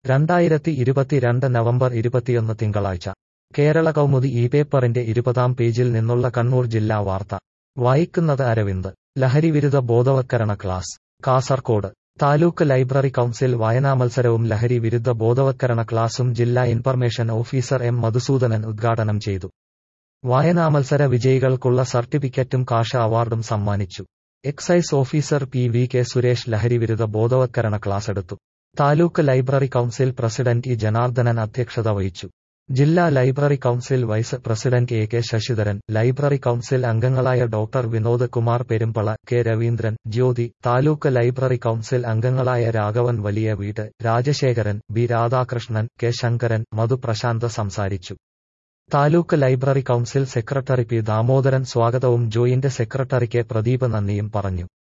രണ്ടായിരത്തി ഇരുപത്തിരണ്ട് നവംബർ ഇരുപത്തിയൊന്ന് തിങ്കളാഴ്ച കേരള കൗമുദി ഈ പേപ്പറിന്റെ ഇരുപതാം പേജിൽ നിന്നുള്ള കണ്ണൂർ ജില്ലാ വാർത്ത വായിക്കുന്നത് അരവിന്ദ് ലഹരിവിരുദ്ധ ബോധവത്കരണ class Kasaragod taluk library council വായനാമത്സരവും ലഹരി വിരുദ്ധ ബോധവത്കരണ ക്ലാസും ജില്ലാ ഇൻഫർമേഷൻ ഓഫീസർ എം മധുസൂദനൻ ഉദ്ഘാടനം ചെയ്തു വായനാമത്സര വിജയികൾക്കുള്ള സർട്ടിഫിക്കറ്റും കാഷ അവാർഡും സമ്മാനിച്ചു excise officer P V K Suresh ലഹരിവിരുദ്ധ ബോധവത്കരണ ക്ലാസ് എടുത്തു taluk library council president E Janardhanan അധ്യക്ഷത വഹിച്ചു ജില്ലാ library council vice president A K Sasidharan library council അംഗങ്ങളായ doctor Vinod Kumar Perumbala K Raveendran Jyothi taluk library council അംഗങ്ങളായ രാഘവൻ വലിയ വീട് രാജശേഖരൻ ബി രാധാകൃഷ്ണൻ കെ ശങ്കരൻ മധു പ്രശാന്ത് സംസാരിച്ചു taluk library council secretary P Damodaran സ്വാഗതവും ജോയിന്റ് സെക്രട്ടറി കെ പ്രദീപ് നന്ദിയും പറഞ്ഞു